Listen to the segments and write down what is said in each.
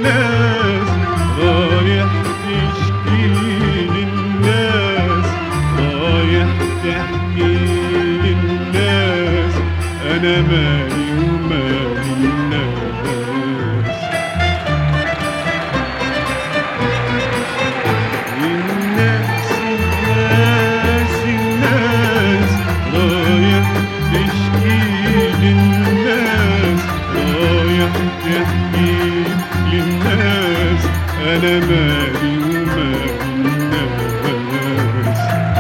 للناس رايح تشكي للناس رايح تحكي للناس انا مالي ومالي الناس الناس الناس الناس رايح تشكي للناس رايح تحكي للناس انا مالي ومالي الناس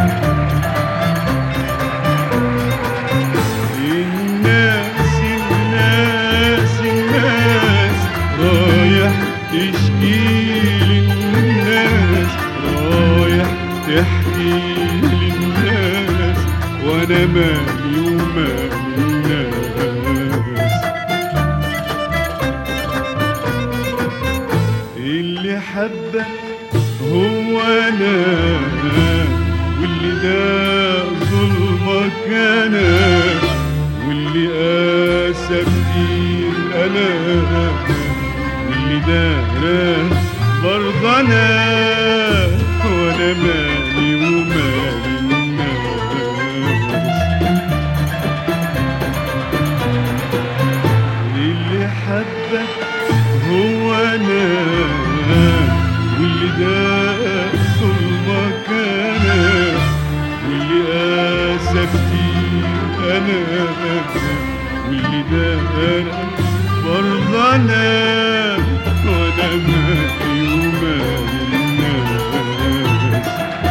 الناس الناس الناس رايح تشكي للناس رايح تحكي للناس وانا مالي ومالي الناس اللي حبك هو انا واللي ده ظلمك انا واللي قاسى كتير انا واللي دار برضه انا وانا مالي ومالي الناس اللي حبك هو انا واللي ده ظلمك انا واللي قاسى كتير انا واللي ده انا برضه انا وانا مالي ومالي الناس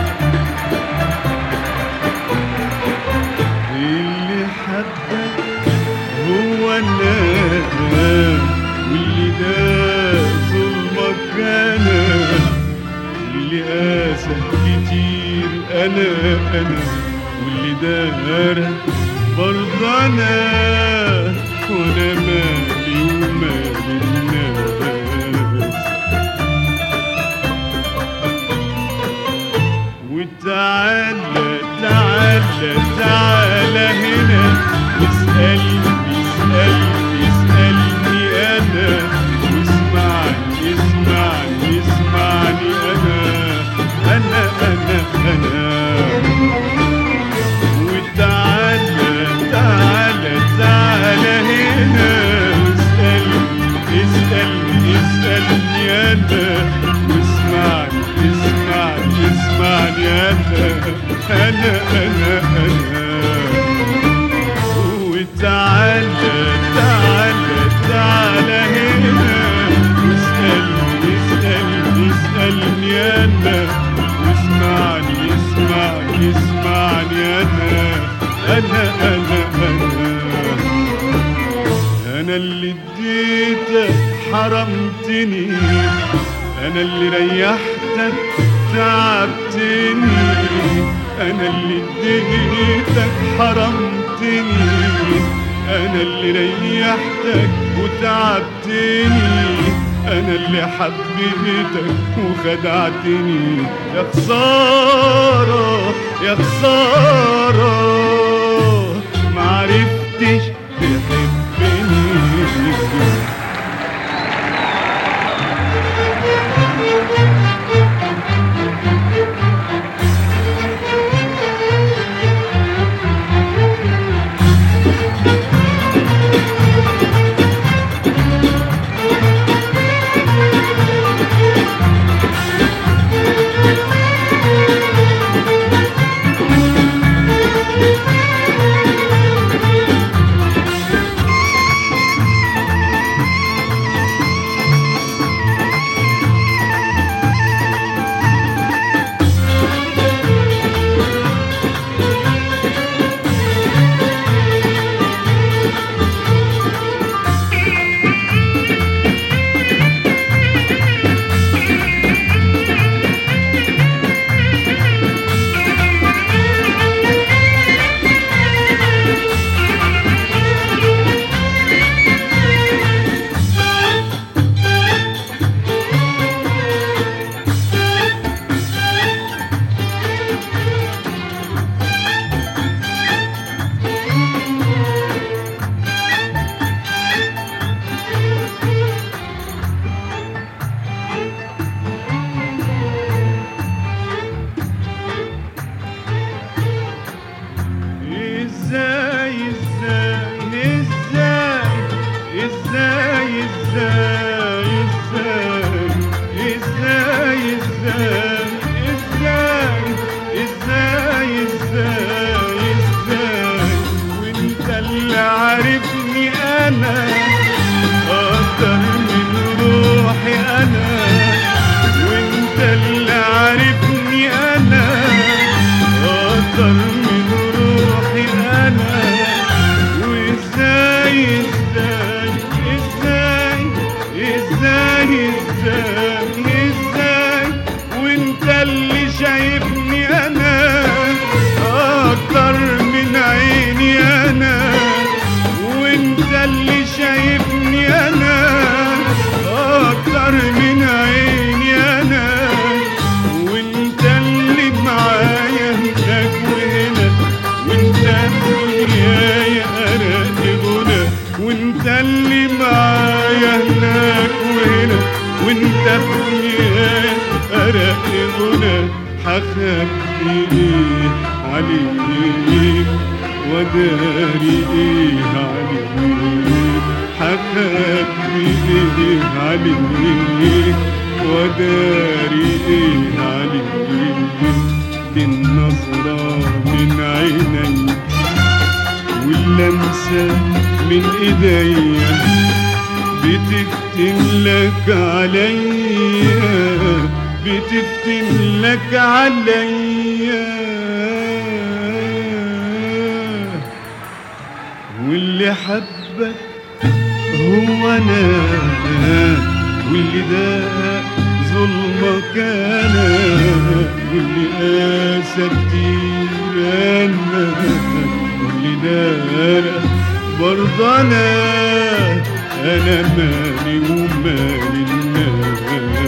اللي حبك هو الناس واللي ده ظلمك انا اللي قاسى كتير انا انا واللي دار برضه انا وانا مالي ومالي الناس وتعالى تعالى تعالى هنا اسألني اسألني اسألني أنا واسمعني اسمعني اسمعني أنا أنا أنا أنا وتعالى تعالى تعالى هنا اسألني اسألني اسألني أنا واسمعني اسمعني اسمعني أنا أنا أنا أنا وتعالى تعالى تعالى هنا واسألني اسألني اسألني أنا واسمعني اسمعني اسمعني أنا أنا أنا أنا أنا اللي اديتك حرمتني أنا اللي ريحتك تعبتني أنا اللي اديتك حرمتني أنا اللي ريحتك وتعبتني أنا اللي حبيتك وخدعتني يا خسارة يا خسارة معرفتش تحبني نار من عيني انا وانت اللي معايا هناك وهنا وانت في دنياي ارق غنى وانت اللي معايا هناك وهنا وانت في دنياي ارق غنى هخبي ايه عليك وداري ايه عليك هخبي ايه عليك وداري ايه عليك دي النظرة من عيني واللمسة من ايديا بتفتن لك عليا بتفتن لك عليا واللي حبك هو انا واللي ده ظلمك انا واللي قاسى كتير انا واللي ده برضه انا انا مالي ومالي الناس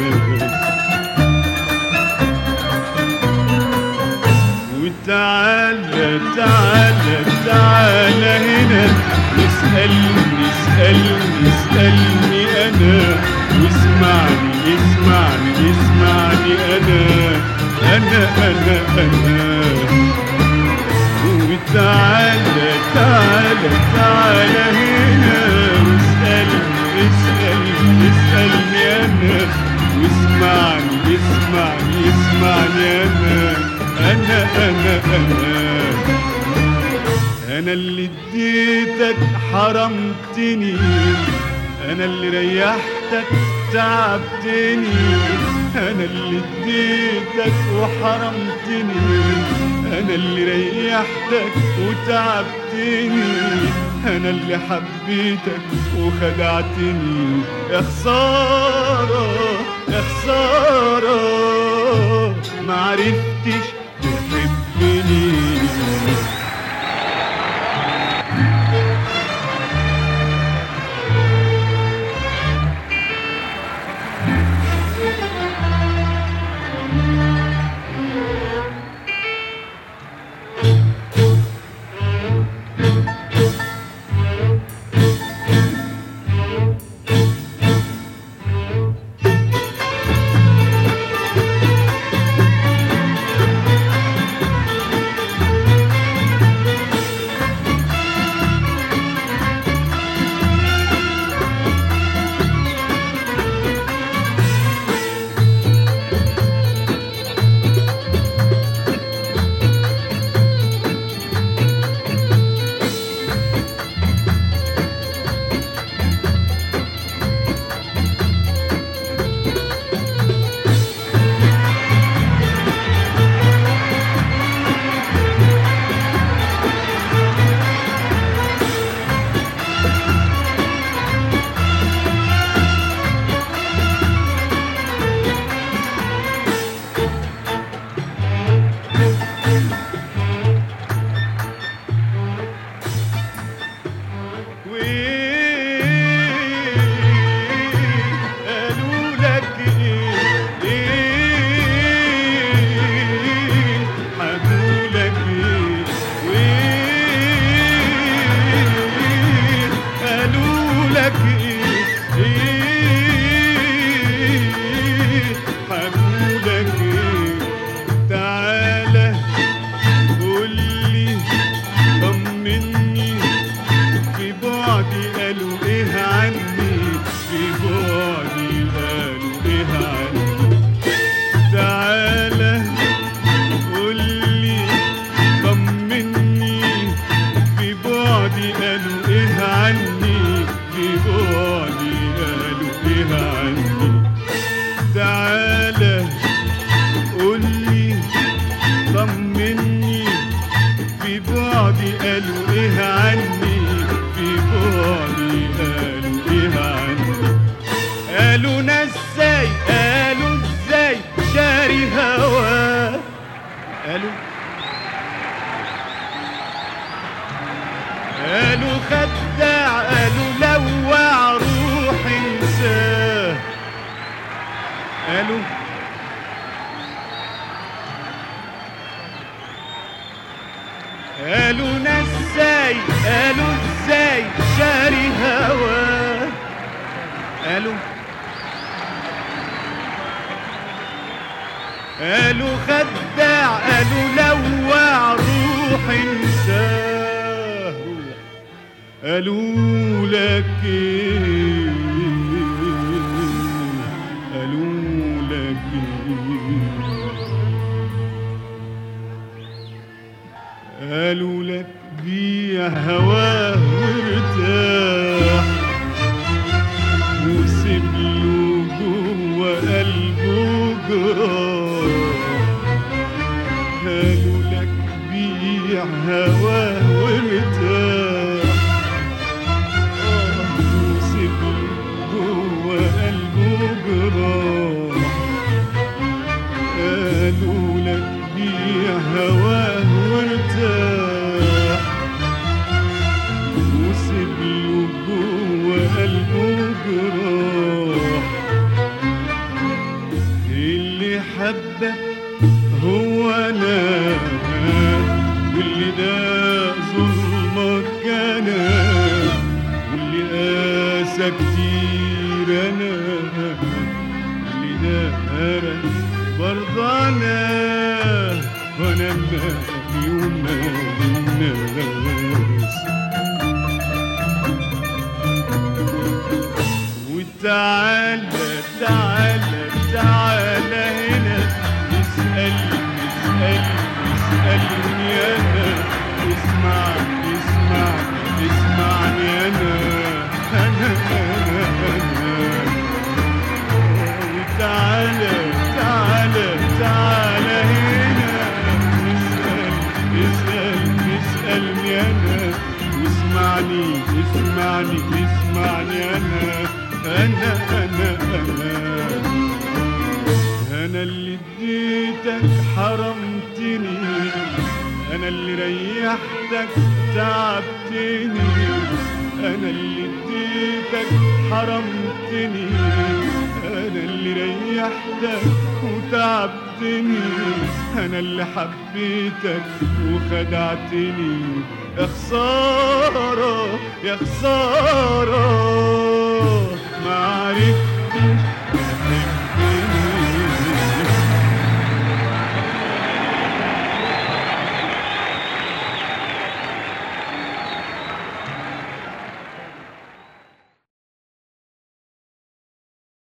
وتعالى تعالى تعالى هنا اسألني اسألني اسألني أنا واسمعني اسمعني اسمعني أنا أنا أنا أنا وتعالى تعالى تعالى هنا واسألني اسألني اسألني أنا واسمعني اسمعني اسمعني أنا أنا أنا أنا أنا اللي اديتك حرمتني أنا اللي ريحتك تعبتني أنا اللي اديتك وحرمتني أنا اللي ريحتك وتعبتني أنا اللي حبيتك وخدعتني يا خسارة يا خسارة معرفتش تحبني قالوا لك ايه ايه حكوا لك ايه وايه قالوا لك ايه ايه حكوا لك ايه تعالى قولي طمني في بعدي قالوا ايه عني في بعدي قالوا ايه عني تعالى قولي طمني في بعدي قالوا ايه عني في بعدي قالوا ايه عني تعالى قولي طمني في بعدي قالوا ايه عني في بعدي قالوا ايه عني قالوا ناس ازاي قالوا ازاي شاري هوا قالوا قالوا خداع قالوا لوع روح انساه قالوا قالوا ناس ازاي قالوا ازاي شاري هواه قالوا قالوا خداع قالوا لوع روح انساه روح قالوا لك ايه قالوا لك ايه قالوا لك بيع هواه وارتاح وسيب له جوه قلبه جراح قالوا لك بيع هواه وارتاح آه، وسيب له جوه قلبه جراح قالوا لك بيع هواه وارتاح وسيب له جوه قلبه جراح اللي حبك هو انا واللي ده ظلمك انا واللي قاسى كتير انا اللي دارك برضه انا وانا مالي ومال الناس وتعالى تعالى تعالى هنا اسألني اسألني اسألني أنا اسمعني اسمعني اسمعني أنا أنا أنا أنا وتعالى تعالى تعالى هنا اسأل اسأل اسألني أنا واسمعني اسمعني اسمعني أنا أنا أنا أنا أنا اللي اديتك حرمتني أنا اللي ريحتك تعبتني أنا اللي اديتك حرمتني أنا اللي ريحتك وتعبتني أنا اللي حبيتك وخدعتني يا خسارة يا خسارة ما عرفتش